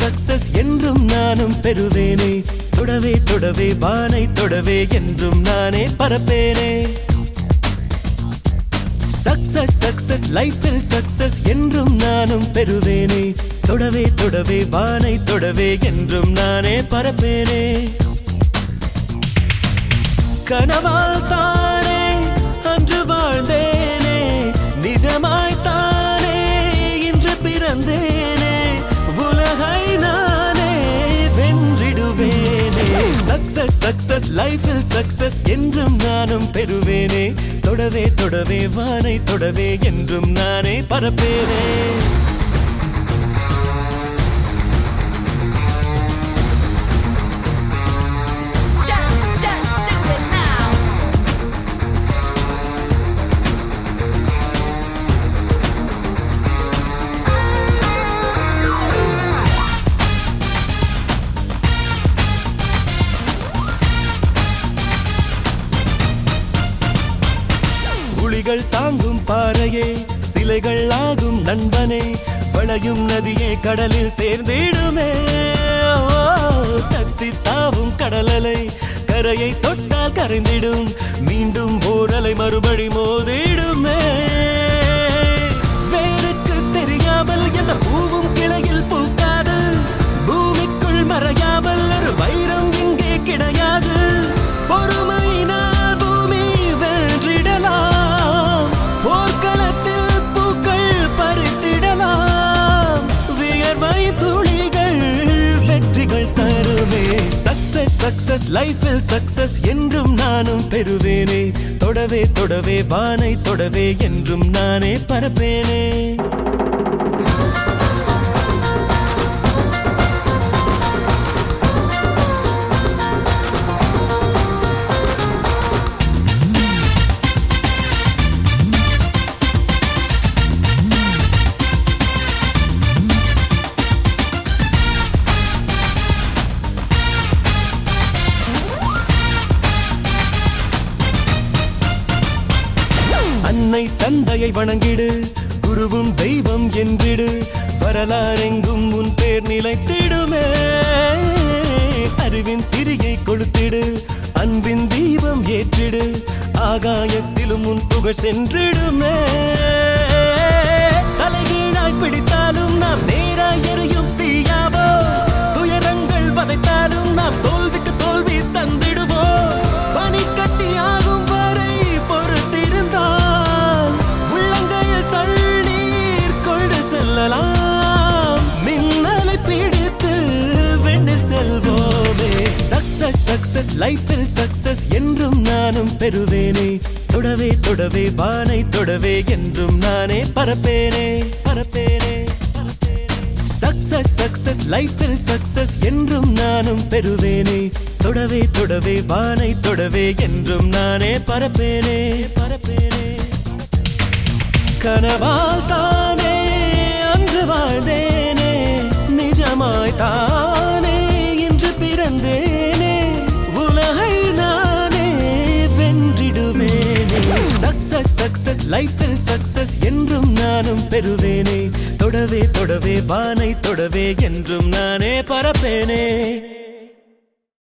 Success என்றும் நானும் பெறுவேனே தொடவே தொடவே வானை தொடவே என்றும் நானே பரப்பேனே சக்சஸ் சக்சஸ் லைஃபில் சக்சஸ் என்றும் நானும் பெறுவேனே தொடவே தொடவே வானை தொடவே என்றும் நானே பரப்பேனே கனவால் தானே அன்று வாழ்ந்தேனே நிஜமாய் தானே இன்று பிறந்தேனே உலகை நானே வென்றிடுவேனே சக்சஸ் சக்சஸ் லைஃபில் சக்சஸ் என்றும் நானும் பெறுவேனே தொடவே தொடவே வானை தொடவே என்றும் நானே பரப்பேனே Just, just do it now. புலிகள் தாங்கும் பாறையே சிலைகள் ஆகும் நண்பனே வளையும் நதியே கடலில் சேர்ந்திடுமே ஓ, தத்தி தாவும் கடலலை கரையை தொட்டால் கரைந்திடும் மீண்டும் ஓரலை மறுபடி மோதிடுமே வேருக்கு தெரியாமல் எந்த பூவும் கிளையில் பூக்காது பூமிக்குள் மறையாமல் ஒரு வைரம் இங்கே கிடையாது பொறுமையினால் பூமி வென்றிடலாம் போர்க்களத்தில் பூக்கள் பறித்திடலாம் வியர்வை துளிகள் வெற்றிகள் தருமே சக்சஸ் சக்சஸ் லைஃபில் சக்சஸ் என்றும் நானும் பெறுவேனே தொடவே தொடவே வானை தொடவே என்றும் நானே பரப்பேனே அன்னை தந்தையை வணங்கிடு குருவும் தெய்வம் என்றிடு வரலாறெங்கும் உன் பேர் நிலைத்திடுமே அறிவின் திரியை கொளுத்திடு அன்பின் தீபம் ஏற்றிடு ஆகாயத்திலும் உன் புகழ் சென்றிடுமே தலைகீழாய் பிடித்தாலும் நாம் நேராய் எரியும் தீயாவோ துயரங்கள் வதைத்தாலும் நாம் தோல்விக்கு தோல்வி தந்திடுவோம் பனிக்கட்டியாகும் வரை பொறுத்திருந்தால் உள்ளங்கையில் தண்ணீர் கொண்டு செல்லலாம் மின்னலை பிடித்து வெண்ணில் செல்வோமே சக்சஸ் சக்சஸ் லைஃபில் சக்சஸ் என்றும் நானும் பெறுவேனே தொடவே தொடவே வானை தொடவே என்றும் நானே பரப்பேனே பரப்பேனே சக்சஸ் சக்சஸ் லைஃபில் சக்சஸ் என்றும் நானும் பெறுவேனே தொடவே தொடவே வானை தொடவே என்றும் நானே பரப்பேனே பரப்பேனே கனவால் தானே அன்று வாழ்ந்தேனே நிஜமாய் தானே இன்று பிறந்தேனே உலகை நானே வென்றிடுவேனே சக்சஸ் சக்சஸ் லைஃபில் சக்சஸ் என்றும் நானும் பெறுவேனே தொடவே தொடவே வானை தொடவே என்றும் நானே பரப்பேனே